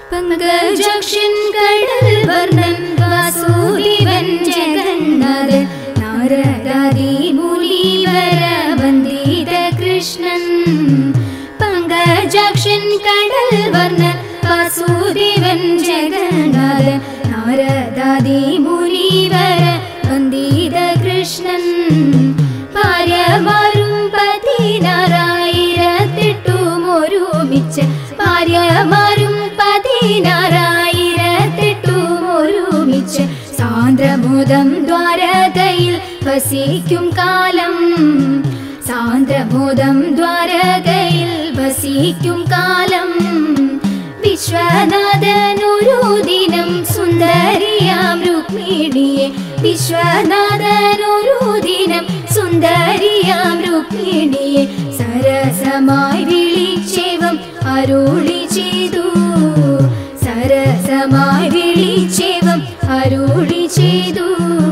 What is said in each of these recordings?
പങ്കജക്ഷൻ കടൽ വർണ്ണൻ വാസുദേവൻ ജഗന്നാഥൻ നാരദാദി മുനീവര വന്ദിത കൃഷ്ണൻ പങ്കജാക്ഷൻ കടൽ വർണ്ണൻ വാസുദേവൻ ജഗന്നാഥൻ നാരദാദി മുനീവര വന്ദിത കൃഷ്ണൻ ഭാര്യമാരും പതിനാറായിരത്തെട്ടും ഒരുമിച്ച് ഭാര്യമാരും പതിനാറായിരത്തെട്ടും ഒരുമിച്ച് സാന്ദ്രമുദം ദ്വാരകയിൽ വസിക്കും കാലം സാന്ദ്രമുദം ദ്വാരകയിൽ വസിക്കും കാലം വിശ്വനാഥനൊരു ദിനം സുന്ദരിയാം രുക്മിണിയെ വിശ്വനാഥനൊരു ദിനം സുന്ദരിയാം രുക്മിണിയെ സരസമായി വിളിച്ചേവം അരുളി ചെയ്തു സരസമായി വിളിച്ചേവം അരുളി ചെയ്തു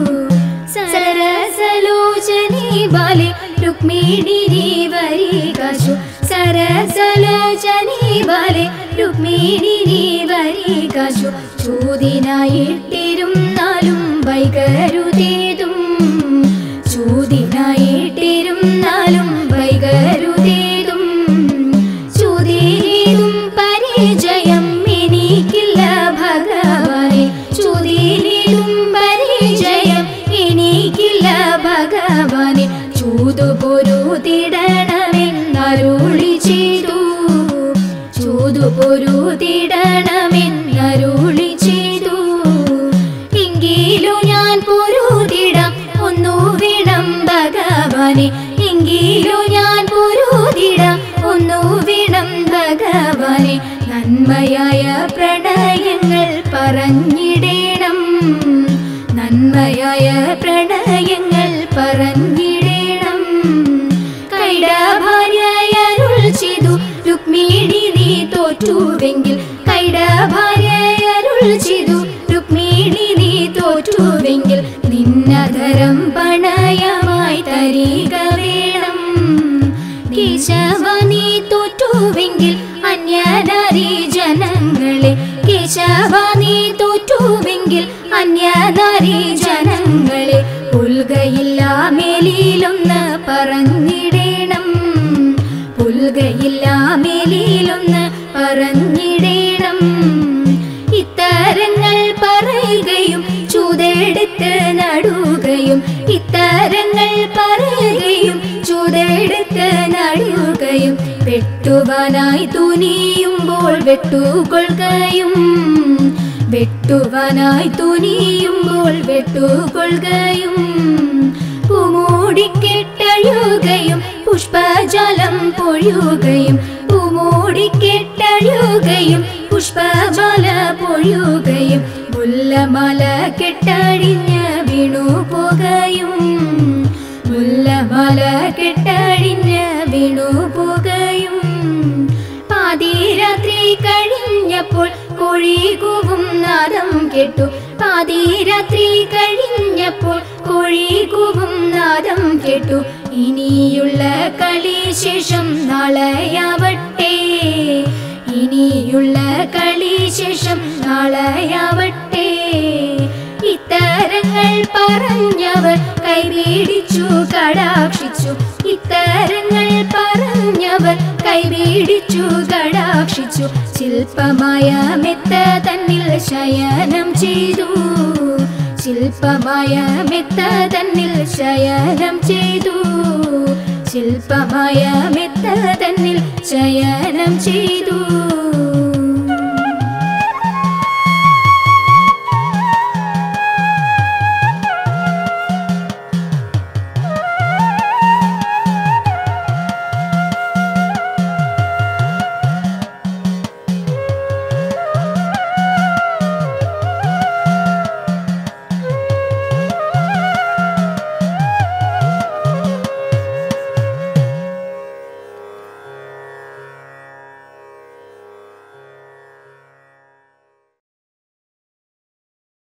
സരസലോചനി ബാലെ രുക്മിണി വരികാശു സരസലോചനി ബാലെ രുക്മിണി വരികാശു ചൂതിനായിട്ടിരുന്നാലും വൈകരുതേതും ചൂതിനായിട്ടിരുന്നാലും വൈകരുതേതും ചൂതിനേതും പരിചയം എനിക്കില്ല ഭഗവാനെ ചൂതിനേതും പരിചയം എനിക്കില്ല ഭഗവാനെ ചൂതുപൊരുതിടണമെന്നരുളി ചെയ്തു ചൂതുപൊരുതിടണമെന്നരുളി ചെയ്തു എങ്കിലും ഞാൻ പൊരുതിടാം ഒന്നു വേണം ഭഗവാനെ എങ്കിലും ഞാൻ പൊരുതിടാം ഒന്നു വേണം ഭഗവാനെ നന്മയായ പ്രണയങ്ങൾ പറഞ്ഞിടേണം നന്മയായ പ്രണയങ്ങൾ പറഞ്ഞിടേണം കൈടഭാര്യയരുൾ ചെയ്തു രുക്മിണി നീ തോറ്റുവെങ്കിൽ കൈടഭാര്യയരുൾ ചെയ്തു രുക്മിണി നീ തോറ്റുവെങ്കിൽ നിന്നധരം പണയമായി തരിക വേണം കേശവ നീ തോറ്റുവെങ്കിൽ അന്യനാരി ജനങ്ങളെ കേശവ നീ തോറ്റുവെങ്കിൽ അന്യനാരി ജനങ്ങളെ പുൽകയില്ല മേലിലൊന്ന് പറഞ്ഞിടേണം പുൽകയില്ല മേലിലൊന്ന് പറഞ്ഞിടേണം ഇത്തരങ്ങൾ പറയുകയും ചൂതെടുത്ത് നടുകയും ഇത്തരങ്ങൾ പറയുകയും ചൂതെടുത്ത് നടുകയും വെട്ടുവാനായി തുനിയുമ്പോൾ വെട്ടുകൊള്ളുകയും വെട്ടുവാനായി തുനിയുമ്പോൾ വെട്ടുകൊള്ളുകയും പൂമൂടിക്കെട്ടഴുകയും പുഷ്പജലം പൊഴിയുകയും പൂമൂടിക്കെട്ടഴുകയും പുഷ്പജല പൊഴിയുകയും മുല്ലമല കെട്ടഴിഞ്ഞ് വീണു പോകുകയും മുല്ലമല കെട്ടഴിഞ്ഞ് വീണു പോകുകയും പാതിരാത്രി കഴിഞ്ഞപ്പോൾ കോഴി കൂവും നാദം കേട്ടു പാതിരാത്രി കഴിഞ്ഞപ്പോൾ കോഴി കൂവും നാദം കേട്ടു ഇനിയുള്ള കളി ശേഷം നാളെയാവട്ടെ ഇനിയുള്ള കളി ശേഷം നാളെയാവട്ടെ ഇത്തരങ്ങൾ പറഞ്ഞവർ കൈപിടിച്ചു കടാക്ഷിച്ചു ഇത്തരങ്ങൾ പറഞ്ഞവർ കൈപിടിച്ചു കടാക്ഷിച്ചു ശില്പമായ മെത്ത തന്നിൽ ശയനം ചെയ്തു ശില്പമായ മെത്ത തന്നിൽ ശയനം ചെയ്തു ശില്പമായ മെത്ത തന്നിൽ ശയനം ചെയ്തു